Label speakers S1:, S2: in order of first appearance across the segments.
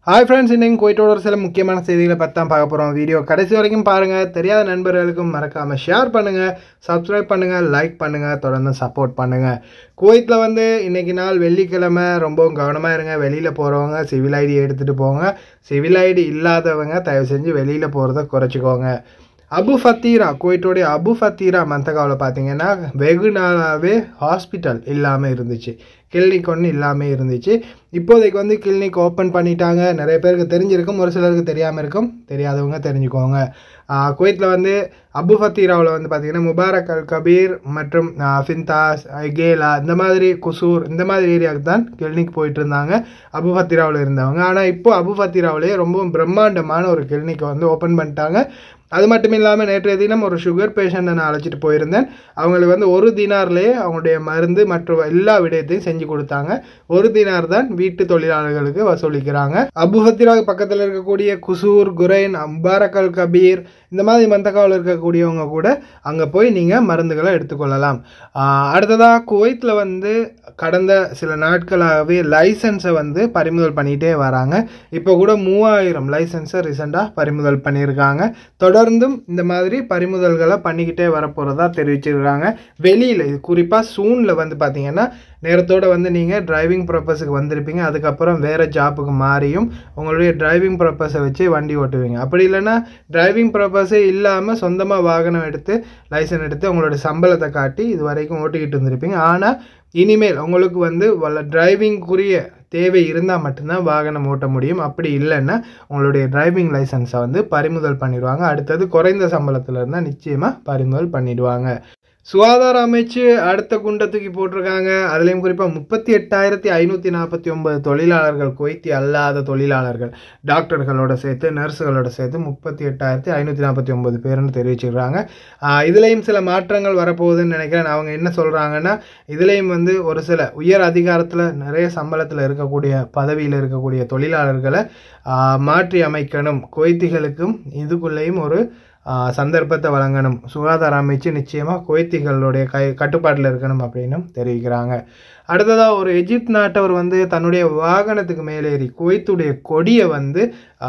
S1: hi friends இன்னைக்கு குவைட்டோட ஒரு சில முக்கியமான செய்திகளை பற்றி தான் பார்க்க போகிறோம் வீடியோ கடைசி வரைக்கும் பாருங்கள் தெரியாத நண்பர்களுக்கும் மறக்காமல் ஷேர் பண்ணுங்கள் சப்ஸ்கிரைப் பண்ணுங்கள் லைக் பண்ணுங்கள் தொடர்ந்து சப்போர்ட் பண்ணுங்கள் குவைத்தில் வந்து இன்னைக்கு நாள் வெள்ளிக்கிழமை ரொம்பவும் கவனமாக இருங்க வெளியில் போகிறவங்க சிவில் ஐடி எடுத்துகிட்டு போங்க சிவில் ஐடி இல்லாதவங்க தயவு செஞ்சு வெளியில் போகிறத குறைச்சிக்கோங்க அபு ஃபத்தீரா குவைட்டோடைய அபு ஃபத்தீரா மந்தகாவில் பார்த்தீங்கன்னா வெகு நாளாகவே ஹாஸ்பிட்டல் இல்லாமல் இருந்துச்சு கிளினிக் ஒன்று இல்லாமல் இருந்துச்சு இப்போதைக்கு வந்து கிளினிக் ஓப்பன் பண்ணிட்டாங்க நிறைய பேருக்கு தெரிஞ்சிருக்கும் ஒரு சிலருக்கு தெரியாமல் இருக்கும் தெரியாதவங்க தெரிஞ்சுக்கோங்க ஆஹ் குவைத்தில் வந்து அபு ஃபத்தீராவில் வந்து பார்த்தீங்கன்னா முபாரக் அல் கபீர் மற்றும் ஆஹ் ஃபின்தாஸ் கேலா இந்த மாதிரி குசூர் இந்த மாதிரி ஏரியாவுக்கு தான் கிளினிக் போயிட்டு இருந்தாங்க அபு ஃபத்தீராவில் இருந்தவங்க ஆனால் இப்போ அபு ஃபத்தீராவிலேயே ரொம்பவும் பிரம்மாண்டமான ஒரு கிளினிக்கை வந்து ஓப்பன் பண்ணிட்டாங்க அது மட்டும் இல்லாமல் நேற்றைய தினம் ஒரு சுகர் பேஷண்ட்டை நான் அழைச்சிட்டு போயிருந்தேன் அவங்களுக்கு வந்து ஒரு தினார்லேயே அவங்களுடைய மருந்து மற்றும் எல்லா விடயத்தையும் செஞ்சு கொடுத்தாங்க ஒரு தினார் தான் வீட்டு தொழிலாளர்களுக்கு வசூலிக்கிறாங்க அபுஹத்திராவுக்கு பக்கத்தில் இருக்கக்கூடிய குசூர் குரைன் முபாரக் அல் கபீர் இந்த மாதிரி மந்தக்காவில் இருக்கக்கூடியவங்க கூட அங்கே போய் நீங்கள் மருந்துகளை எடுத்துக்கொள்ளலாம் ஆஹ் அடுத்ததாக குவைத்தில் வந்து கடந்த சில நாட்களாகவே லைசன்ஸை வந்து பறிமுதல் பண்ணிகிட்டே வராங்க இப்போ கூட மூவாயிரம் லைசன்ஸை ரீசெண்டாக பறிமுதல் பண்ணியிருக்காங்க தொடர்ந்தும் இந்த மாதிரி பறிமுதல்களை பண்ணிக்கிட்டே வரப்போகிறதா தெரிவிச்சிருக்காங்க வெளியில் இது குறிப்பாக சூனில் வந்து பார்த்தீங்கன்னா நேரத்தோடு வந்து நீங்கள் டிரைவிங் பர்பஸுக்கு வந்திருப்பீங்க அதுக்கப்புறம் வேறு ஜாப்புக்கு மாறியும் உங்களுடைய டிரைவிங் பர்பஸை வச்சு வண்டி ஓட்டுவீங்க அப்படி இல்லைன்னா டிரைவிங் பர்பஸே இல்லாமல் சொந்தமாக வாகனம் எடுத்து லைசன் எடுத்து உங்களோட சம்பளத்தை காட்டி இது வரைக்கும் ஓட்டிக்கிட்டு வந்திருப்பீங்க ஆனால் இனிமேல் உங்களுக்கு வந்து வல்ல டிரைவிங்குரிய தேவை இருந்தால் மட்டும்தான் வாகனம் ஓட்ட முடியும் அப்படி இல்லைன்னா உங்களுடைய டிரைவிங் லைசன்ஸை வந்து பறிமுதல் பண்ணிடுவாங்க அடுத்தது குறைந்த சம்பளத்தில் இருந்தால் நிச்சயமாக பறிமுதல் பண்ணிடுவாங்க சுகாதார அமைச்சு அடுத்த குண்டை தூக்கி போட்டிருக்காங்க அதுலேயும் குறிப்பாக முப்பத்தி எட்டாயிரத்தி ஐநூற்றி நாற்பத்தி ஒன்பது தொழிலாளர்கள் குவைத்தி அல்லாத தொழிலாளர்கள் டாக்டர்களோட சேர்த்து நர்ஸுகளோட சேர்த்து முப்பத்தி எட்டாயிரத்தி ஐநூற்றி நாற்பத்தி ஒன்பது பேர்னு தெரிவிச்சிருக்காங்க இதுலேயும் சில மாற்றங்கள் வரப்போகுதுன்னு நினைக்கிறேன் அவங்க என்ன சொல்கிறாங்கன்னா இதுலேயும் வந்து ஒரு சில உயர் அதிகாரத்தில் நிறைய சம்பளத்தில் இருக்கக்கூடிய பதவியில் இருக்கக்கூடிய தொழிலாளர்களை மாற்றி அமைக்கணும் குவைத்திகளுக்கும் இதுக்குள்ளேயும் ஒரு சந்தர்ப்பத்தை வழங்கணும் சுகாதார அமைச்சு நிச்சயமாக குவைத்திகளுடைய கை கட்டுப்பாட்டில் இருக்கணும் அப்படின்னும் தெரிவிக்கிறாங்க அடுத்ததாக ஒரு எஜிப்த் நாட்டவர் வந்து தன்னுடைய வாகனத்துக்கு மேலேறி குவைத்துடைய கொடியை வந்து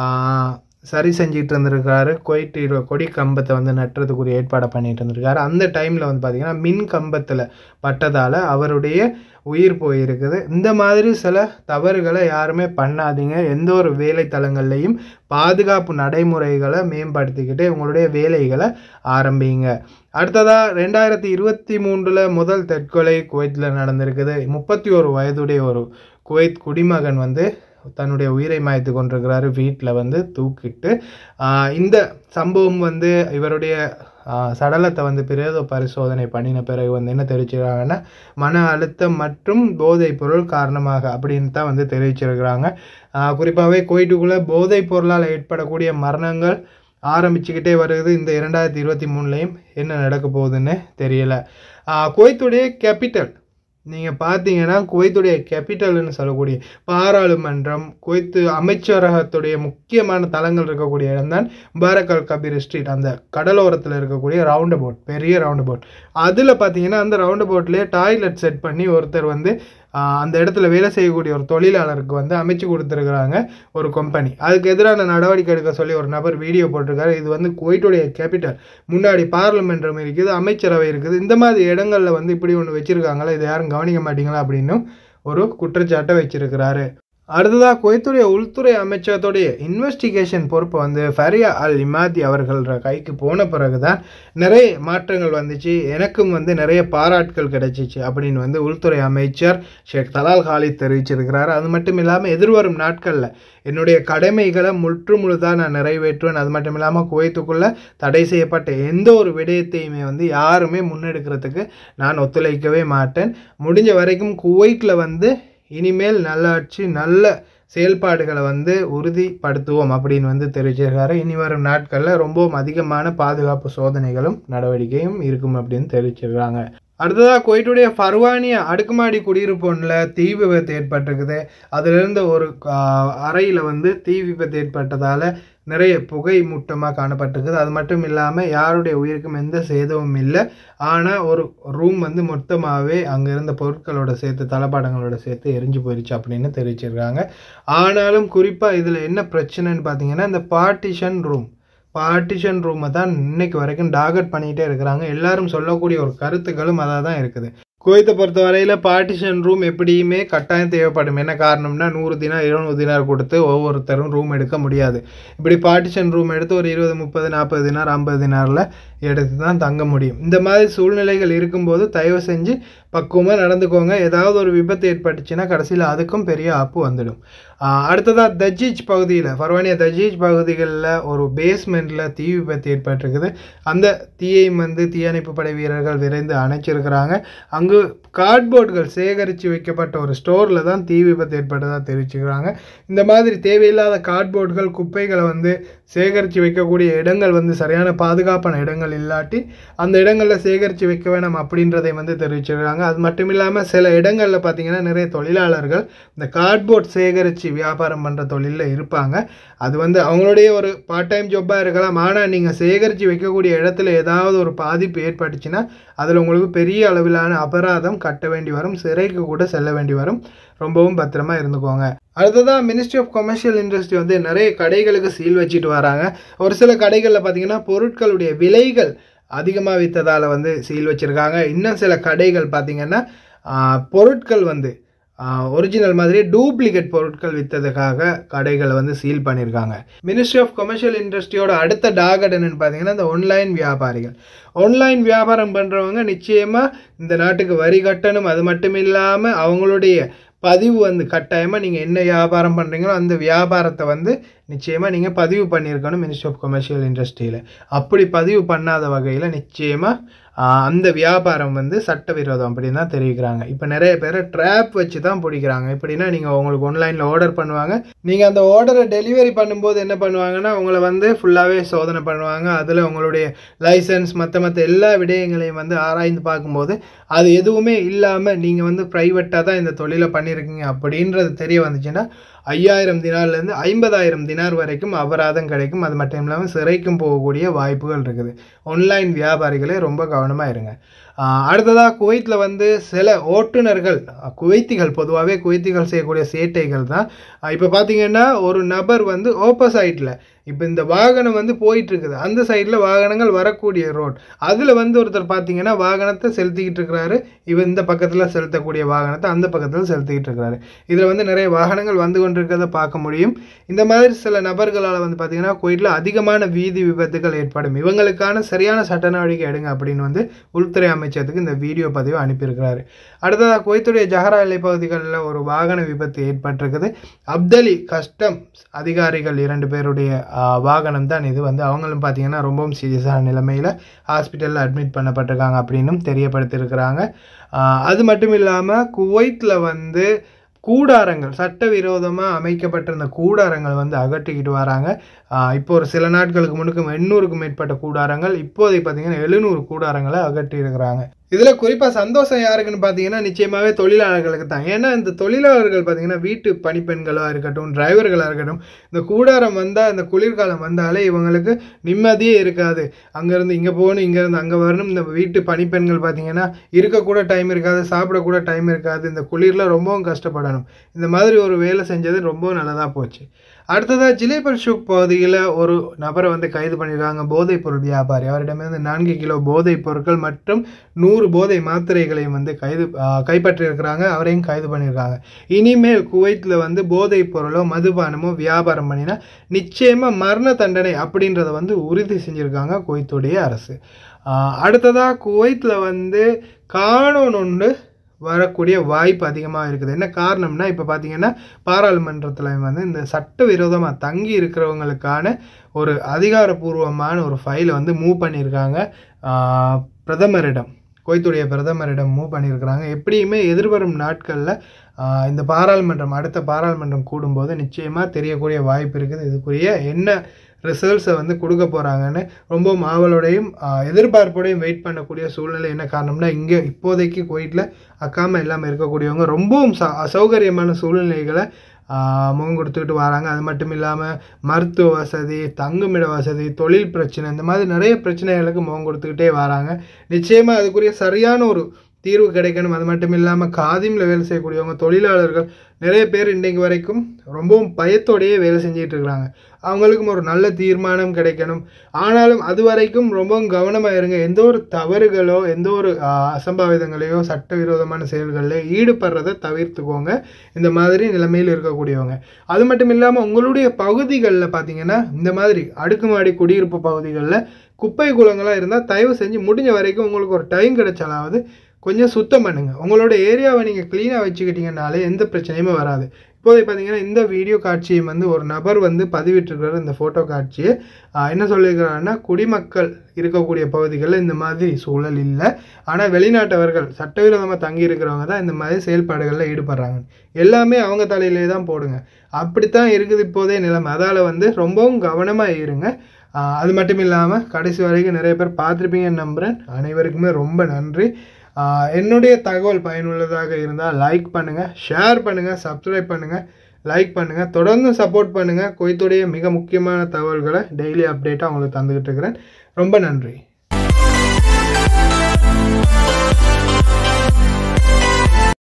S1: சரி செஞ்சுட்டு இருந்திருக்காரு குவைட்டு கொடி கம்பத்தை வந்து நட்டுறதுக்குரிய ஏற்பாடை பண்ணிட்டு இருந்திருக்காரு அந்த டைமில் வந்து பார்த்திங்கன்னா மின் கம்பத்தில் பட்டதால் அவருடைய உயிர் போயிருக்குது இந்த மாதிரி சில தவறுகளை யாருமே பண்ணாதீங்க எந்த ஒரு வேலை தளங்கள்லையும் பாதுகாப்பு நடைமுறைகளை மேம்படுத்திக்கிட்டு உங்களுடைய வேலைகளை ஆரம்பிங்க அடுத்ததாக ரெண்டாயிரத்தி இருபத்தி மூன்றில் முதல் தற்கொலை குவைத்தில் நடந்திருக்குது முப்பத்தி ஒரு வயதுடைய ஒரு குவைத் குடிமகன் வந்து தன்னுடைய உயிரை மாய்த்து கொண்டிருக்கிறாரு வீட்டில் வந்து தூக்கிட்டு இந்த சம்பவம் வந்து இவருடைய சடலத்தை வந்து பிரேத பரிசோதனை பண்ணின பிறகு வந்து என்ன தெரிவிச்சிருக்காங்கன்னா மன அழுத்தம் மற்றும் போதைப் பொருள் காரணமாக அப்படின்னு தான் வந்து தெரிவிச்சிருக்கிறாங்க குறிப்பாகவே கோயிட்டுக்குள்ளே போதைப் பொருளால் ஏற்படக்கூடிய மரணங்கள் ஆரம்பிச்சுக்கிட்டே வருது இந்த இரண்டாயிரத்தி இருபத்தி மூணுலேயும் என்ன நடக்க போகுதுன்னு தெரியல குவைத்துடைய கேபிட்டல் நீங்கள் பார்த்தீங்கன்னா குவைத்துடைய கேபிட்டல்னு சொல்லக்கூடிய பாராளுமன்றம் குவைத்து அமைச்சரகத்துடைய முக்கியமான தளங்கள் இருக்கக்கூடிய இடம் தான் முபாரக் அல் கபீர் ஸ்ட்ரீட் அந்த கடலோரத்தில் இருக்கக்கூடிய ரவுண்ட் போட் பெரிய ரவுண்ட் போட் அதில் பார்த்தீங்கன்னா அந்த ரவுண்ட் போட்லேயே டாய்லெட் செட் பண்ணி ஒருத்தர் வந்து அந்த இடத்துல வேலை செய்யக்கூடிய ஒரு தொழிலாளருக்கு வந்து அமைச்சு கொடுத்துருக்குறாங்க ஒரு கம்பெனி அதுக்கு எதிரான நடவடிக்கை எடுக்க சொல்லி ஒரு நபர் வீடியோ போட்டிருக்காரு இது வந்து குவைட்டுடைய கேபிட்டல் முன்னாடி பார்லிமெண்ட்ரம் இருக்குது அமைச்சரவை இருக்குது இந்த மாதிரி இடங்களில் வந்து இப்படி ஒன்று வச்சுருக்காங்களா இதை யாரும் கவனிக்க மாட்டீங்களா அப்படின்னும் ஒரு குற்றச்சாட்டை வச்சிருக்கிறாரு அடுத்ததாக குவைத்துடைய உள்துறை அமைச்சகத்துடைய இன்வெஸ்டிகேஷன் பொறுப்பை வந்து ஃபரியா அல் இமாதி அவர்கள கைக்கு போன பிறகு தான் நிறைய மாற்றங்கள் வந்துச்சு எனக்கும் வந்து நிறைய பாராட்டுகள் கிடைச்சிச்சு அப்படின்னு வந்து உள்துறை அமைச்சர் ஷேக் தலால் ஹாலித் தெரிவிச்சிருக்கிறார் அது மட்டும் இல்லாமல் எதிர்வரும் நாட்களில் என்னுடைய கடமைகளை முற்று முழுதாக நான் நிறைவேற்றுவேன் அது மட்டும் இல்லாமல் குவைத்துக்குள்ளே தடை செய்யப்பட்ட எந்த ஒரு விடயத்தையுமே வந்து யாருமே முன்னெடுக்கிறதுக்கு நான் ஒத்துழைக்கவே மாட்டேன் முடிஞ்ச வரைக்கும் குவைட்டில் வந்து இனிமேல் நல்லாட்சி நல்ல செயல்பாடுகளை வந்து உறுதிப்படுத்துவோம் அப்படின்னு வந்து தெரிவிச்சிருக்காரு இனி வரும் நாட்களில் ரொம்பவும் அதிகமான பாதுகாப்பு சோதனைகளும் நடவடிக்கையும் இருக்கும் அப்படின்னு தெரிவிச்சிருக்காங்க அடுத்ததாக குவைட்டுடைய ஃபர்வானியா அடுக்குமாடி குடியிருப்பு ஒன்றில் தீ விபத்து ஏற்பட்டிருக்குது அதிலிருந்து ஒரு அறையில் வந்து தீ விபத்து ஏற்பட்டதால் நிறைய புகை மூட்டமாக காணப்பட்டிருக்குது அது மட்டும் இல்லாமல் யாருடைய உயிருக்கும் எந்த சேதமும் இல்லை ஆனால் ஒரு ரூம் வந்து மொத்தமாகவே அங்கே இருந்த பொருட்களோட சேர்த்து தளபாடங்களோட சேர்த்து எரிஞ்சு போயிடுச்சு அப்படின்னு தெரிவிச்சிருக்காங்க ஆனாலும் குறிப்பாக இதில் என்ன பிரச்சனைன்னு பார்த்தீங்கன்னா இந்த பார்ட்டிஷன் ரூம் பார்ட்டிஷன் ரூமை தான் இன்னைக்கு வரைக்கும் டார்கெட் பண்ணிகிட்டே இருக்கிறாங்க எல்லாரும் சொல்லக்கூடிய ஒரு கருத்துக்களும் அதாக தான் இருக்குது குவைத்தை பொறுத்த வரையில் பார்ட்டிஷன் ரூம் எப்படியுமே கட்டாயம் தேவைப்படும் என்ன காரணம்னா நூறு தினார் இருநூறு தினார் கொடுத்து ஒவ்வொருத்தரும் ரூம் எடுக்க முடியாது இப்படி பார்ட்டிஷன் ரூம் எடுத்து ஒரு இருபது முப்பது நாற்பது தினார் ஐம்பது தினாரில் எடுத்து தான் தங்க முடியும் இந்த மாதிரி சூழ்நிலைகள் இருக்கும்போது தயவு செஞ்சு பக்குவமாக நடந்துக்கோங்க ஏதாவது ஒரு விபத்து ஏற்பட்டுச்சுன்னா கடைசியில் அதுக்கும் பெரிய ஆப்பு வந்துடும் அடுத்ததாக தஜீஜ் பகுதியில் பரவானியா தஜீஜ் பகுதிகளில் ஒரு பேஸ்மெண்ட்டில் தீ விபத்து ஏற்பட்டிருக்குது அந்த தீயை வந்து தீயணைப்பு படை வீரர்கள் விரைந்து அணைச்சிருக்கிறாங்க அங்கு கார்ட்போர்டுகள் சேகரித்து வைக்கப்பட்ட ஒரு ஸ்டோரில் தான் தீ விபத்து ஏற்பட்டதாக தெரிவிச்சுக்கிறாங்க இந்த மாதிரி தேவையில்லாத கார்ட்போர்டுகள் குப்பைகளை வந்து சேகரித்து வைக்கக்கூடிய இடங்கள் வந்து சரியான பாதுகாப்பான இடங்கள் இல்லாட்டி அந்த இடங்களில் சேகரித்து வைக்க வேணாம் அப்படின்றதை வந்து தெரிவிச்சிருக்காங்க அது மட்டும் இல்லாமல் சில இடங்களில் பார்த்தீங்கன்னா நிறைய தொழிலாளர்கள் இந்த கார்ட்போர்ட் சேகரித்து வியாபாரம் பண்ணுற தொழிலில் இருப்பாங்க அது வந்து அவங்களுடைய ஒரு பார்ட் டைம் ஜாப்பாக இருக்கலாம் ஆனால் நீங்கள் சேகரித்து வைக்கக்கூடிய இடத்துல ஏதாவது ஒரு பாதிப்பு ஏற்பட்டுச்சுன்னா அதில் உங்களுக்கு பெரிய அளவிலான அபராதம் கட்ட வேண்டி வரும் சிறைக்கு கூட செல்ல வேண்டி வரும் ரொம்பவும் பத்திரமா இருந்துக்கோங்க அடுத்ததாக மினிஸ்ட்ரி ஆஃப் கமர்ஷியல் இண்டஸ்ட்ரி வந்து நிறைய கடைகளுக்கு சீல் வச்சுட்டு வராங்க ஒரு சில கடைகளில் பார்த்தீங்கன்னா பொருட்களுடைய விலைகள் அதிகமாக விற்றதால் வந்து சீல் வச்சுருக்காங்க இன்னும் சில கடைகள் பார்த்திங்கன்னா பொருட்கள் வந்து ஒரிஜினல் மாதிரி டூப்ளிகேட் பொருட்கள் விற்றதுக்காக கடைகளை வந்து சீல் பண்ணியிருக்காங்க மினிஸ்ட்ரி ஆஃப் கமர்ஷியல் இண்டஸ்ட்ரியோட அடுத்த டாகட் என்னென்னு பார்த்தீங்கன்னா இந்த ஆன்லைன் வியாபாரிகள் ஆன்லைன் வியாபாரம் பண்ணுறவங்க நிச்சயமாக இந்த நாட்டுக்கு வரி கட்டணும் அது மட்டும் இல்லாமல் அவங்களுடைய பதிவு வந்து கட்டாயமாக நீங்கள் என்ன வியாபாரம் பண்ணுறீங்களோ அந்த வியாபாரத்தை வந்து நிச்சயமாக நீங்கள் பதிவு பண்ணியிருக்கணும் மினிஸ்ட்ரி ஆஃப் கமர்ஷியல் இண்டஸ்ட்ரியில் அப்படி பதிவு பண்ணாத வகையில் நிச்சயமாக அந்த வியாபாரம் வந்து சட்டவிரோதம் அப்படின்னு தான் தெரிவிக்கிறாங்க இப்போ நிறைய பேர் ட்ராப் வச்சு தான் பிடிக்கிறாங்க எப்படின்னா நீங்கள் உங்களுக்கு ஆன்லைனில் ஆர்டர் பண்ணுவாங்க நீங்கள் அந்த ஆர்டரை டெலிவரி பண்ணும்போது என்ன பண்ணுவாங்கன்னா உங்களை வந்து ஃபுல்லாகவே சோதனை பண்ணுவாங்க அதில் உங்களுடைய லைசன்ஸ் மற்ற மற்ற எல்லா விடயங்களையும் வந்து ஆராய்ந்து பார்க்கும்போது அது எதுவுமே இல்லாமல் நீங்கள் வந்து ப்ரைவேட்டாக தான் இந்த தொழிலை பண்ணியிருக்கீங்க அப்படின்றது தெரிய வந்துச்சுன்னா ஐயாயிரம் தினார்லேருந்து ஐம்பதாயிரம் தினார் வரைக்கும் அபராதம் கிடைக்கும் அது மட்டும் இல்லாமல் சிறைக்கும் போகக்கூடிய வாய்ப்புகள் இருக்குது ஆன்லைன் வியாபாரிகளே ரொம்ப கவனமாக இருங்க அடுத்ததாக குவைத்தில் வந்து சில ஓட்டுநர்கள் குவைத்திகள் பொதுவாகவே குவைத்திகள் செய்யக்கூடிய சேட்டைகள் தான் இப்போ பார்த்தீங்கன்னா ஒரு நபர் வந்து ஓப்போசைட்டில் இப்போ இந்த வாகனம் வந்து போயிட்டு இருக்குது அந்த சைடில் வாகனங்கள் வரக்கூடிய ரோட் அதில் வந்து ஒருத்தர் பார்த்தீங்கன்னா வாகனத்தை செலுத்திக்கிட்டு இருக்கிறாரு இவன் இந்த பக்கத்தில் செலுத்தக்கூடிய வாகனத்தை அந்த பக்கத்தில் செலுத்திக்கிட்டு இருக்கிறாரு இதில் வந்து நிறைய வாகனங்கள் வந்து கொண்டிருக்கிறத பார்க்க முடியும் இந்த மாதிரி சில நபர்களால் வந்து பார்த்தீங்கன்னா கோயிலில் அதிகமான வீதி விபத்துகள் ஏற்படும் இவங்களுக்கான சரியான சட்ட நடவடிக்கை எடுங்க அப்படின்னு வந்து உள்துறை அமைச்சருக்கு இந்த வீடியோ பதிவு அனுப்பியிருக்கிறாரு அடுத்ததாக குவைத்துடைய ஜஹரா எல்லை பகுதிகளில் ஒரு வாகன விபத்து ஏற்பட்டிருக்குது அப்தலி கஸ்டம் அதிகாரிகள் இரண்டு பேருடைய வாகனம் தான் இது வந்து அவங்களும் பார்த்தீங்கன்னா ரொம்பவும் சீரியஸான நிலைமையில் ஹாஸ்பிட்டலில் அட்மிட் பண்ணப்பட்டிருக்காங்க அப்படின்னும் தெரியப்படுத்தியிருக்கிறாங்க அது மட்டும் இல்லாமல் குவைத்தில் வந்து கூடாரங்கள் சட்டவிரோதமாக அமைக்கப்பட்டிருந்த கூடாரங்கள் வந்து அகற்றிக்கிட்டு வராங்க இப்போ ஒரு சில நாட்களுக்கு முன்னுக்கு எண்ணூறுக்கும் மேற்பட்ட கூடாரங்கள் இப்போதை பார்த்தீங்கன்னா எழுநூறு கூடாரங்களை அகற்றி இருக்கிறாங்க இதில் குறிப்பாக சந்தோஷம் யாருக்குன்னு பார்த்தீங்கன்னா நிச்சயமாகவே தொழிலாளர்களுக்கு தான் ஏன்னா இந்த தொழிலாளர்கள் பார்த்தீங்கன்னா வீட்டு பணிப்பெண்களாக இருக்கட்டும் டிரைவர்களாக இருக்கட்டும் இந்த கூடாரம் வந்தால் இந்த குளிர்காலம் வந்தாலே இவங்களுக்கு நிம்மதியே இருக்காது அங்கேருந்து இங்கே போகணும் இங்கேருந்து அங்கே வரணும் இந்த வீட்டு பணிப்பெண்கள் பார்த்தீங்கன்னா இருக்கக்கூட டைம் இருக்காது சாப்பிடக்கூட டைம் இருக்காது இந்த குளிரில் ரொம்பவும் கஷ்டப்படணும் இந்த மாதிரி ஒரு வேலை செஞ்சது ரொம்ப நல்லதாக போச்சு அடுத்ததாக ஜிலேபர் ஷூக் பகுதியில் ஒரு நபரை வந்து கைது பண்ணியிருக்காங்க போதைப் பொருள் வியாபாரி அவரிடமிருந்து நான்கு கிலோ போதைப் பொருட்கள் மற்றும் நூறு போதை மாத்திரைகளையும் வந்து கைது கைப்பற்றியிருக்கிறாங்க அவரையும் கைது பண்ணியிருக்காங்க இனிமேல் குவைத்தில் வந்து போதைப் பொருளோ மதுபானமோ வியாபாரம் பண்ணினா நிச்சயமாக மரண தண்டனை அப்படின்றத வந்து உறுதி செஞ்சுருக்காங்க குவைத்துடைய அரசு அடுத்ததாக குவைத்தில் வந்து காணோன் ஒன்று வரக்கூடிய வாய்ப்பு அதிகமாக இருக்குது என்ன காரணம்னா இப்போ பார்த்தீங்கன்னா பாராளுமன்றத்தில் வந்து இந்த சட்டவிரோதமாக தங்கி இருக்கிறவங்களுக்கான ஒரு அதிகாரப்பூர்வமான ஒரு ஃபைலை வந்து மூவ் பண்ணியிருக்காங்க பிரதமரிடம் குவைத்துடைய பிரதமரிடம் மூவ் பண்ணியிருக்கிறாங்க எப்படியுமே எதிர்வரும் நாட்களில் இந்த பாராளுமன்றம் அடுத்த பாராளுமன்றம் கூடும்போது நிச்சயமாக தெரியக்கூடிய வாய்ப்பு இருக்குது இதுக்குரிய என்ன ரிசல்ட்ஸை வந்து கொடுக்க போகிறாங்கன்னு ரொம்ப மாவலோடையும் ஆஹ், எதிர்பார்ப்போடையும் வெயிட் பண்ணக்கூடிய சூழ்நிலை என்ன காரணம்னா இங்கே இப்போதைக்கு குவைட்டில் அக்காம இல்லாமல் இருக்கக்கூடியவங்க ரொம்பவும் ச அசௌகரியமான சூழ்நிலைகளை ஆஹ், முகம் கொடுத்துக்கிட்டு வராங்க அது மட்டும் இல்லாமல் மருத்துவ வசதி தங்குமிட வசதி தொழில் பிரச்சனை இந்த மாதிரி நிறைய பிரச்சனைகளுக்கு முகம் கொடுத்துக்கிட்டே வராங்க நிச்சயமாக அதுக்குரிய சரியான ஒரு தீர்வு கிடைக்கணும் அது மட்டும் இல்லாமல் காதிமில் வேலை செய்யக்கூடியவங்க தொழிலாளர்கள் நிறைய பேர் இன்றைக்கு வரைக்கும் ரொம்பவும் பயத்தோடையே வேலை செஞ்சிட்டு இருக்கிறாங்க அவங்களுக்கும் ஒரு நல்ல தீர்மானம் கிடைக்கணும் ஆனாலும் அது வரைக்கும் ரொம்பவும் கவனமாக இருங்க எந்த ஒரு தவறுகளோ எந்த ஒரு ஆஹ், அசம்பாவிதங்களையோ சட்டவிரோதமான செயல்களில் ஈடுபடுறதை தவிர்த்துக்கோங்க இந்த மாதிரி நிலைமையில் இருக்கக்கூடியவங்க அது மட்டும் இல்லாமல் உங்களுடைய பகுதிகளில் பார்த்தீங்கன்னா இந்த மாதிரி அடுக்குமாடி குடியிருப்பு பகுதிகளில் குப்பை குளங்களாக இருந்தால் தயவு செஞ்சு முடிஞ்ச வரைக்கும் உங்களுக்கு ஒரு டைம் கிடைச்சாலாவது கொஞ்சம் சுத்தம் பண்ணுங்கள் உங்களோட ஏரியாவை நீங்கள் க்ளீனாக வச்சுக்கிட்டீங்கனாலே எந்த பிரச்சனையுமே வராது இப்போதை பார்த்தீங்கன்னா இந்த வீடியோ காட்சியை வந்து ஒரு நபர் வந்து பதிவிட்டிருக்கிற இந்த ஃபோட்டோ காட்சியை ஆஹ், என்ன சொல்லியிருக்கிறாருன்னா குடிமக்கள் இருக்கக்கூடிய பகுதிகளில் இந்த மாதிரி சூழல் இல்லை ஆனால் வெளிநாட்டவர்கள் சட்டவிரோதமாக தங்கி இருக்கிறவங்க தான் இந்த மாதிரி செயல்பாடுகளில் ஈடுபடுறாங்க எல்லாமே அவங்க தலையிலே தான் போடுங்க அப்படித்தான் இருக்குது இப்போதே நிலைமை அதால் வந்து ரொம்பவும் கவனமாக இருங்க ஆஹ், அது மட்டும் இல்லாமல் கடைசி வரைக்கும் நிறைய பேர் பார்த்துருப்பீங்கன்னு நம்புகிறேன் அனைவருக்குமே ரொம்ப நன்றி ஆஹ், என்னுடைய தகவல் பயனுள்ளதாக இருந்தால் லைக் பண்ணுங்கள் ஷேர் பண்ணுங்கள் சப்ஸ்கிரைப் பண்ணுங்கள் லைக் பண்ணுங்கள் தொடர்ந்து சப்போர்ட் பண்ணுங்கள் குவைத்துடைய மிக முக்கியமான தகவல்களை டெய்லி அப்டேட்டாக உங்களுக்கு தந்துக்கிட்டு இருக்கிறேன் ரொம்ப நன்றி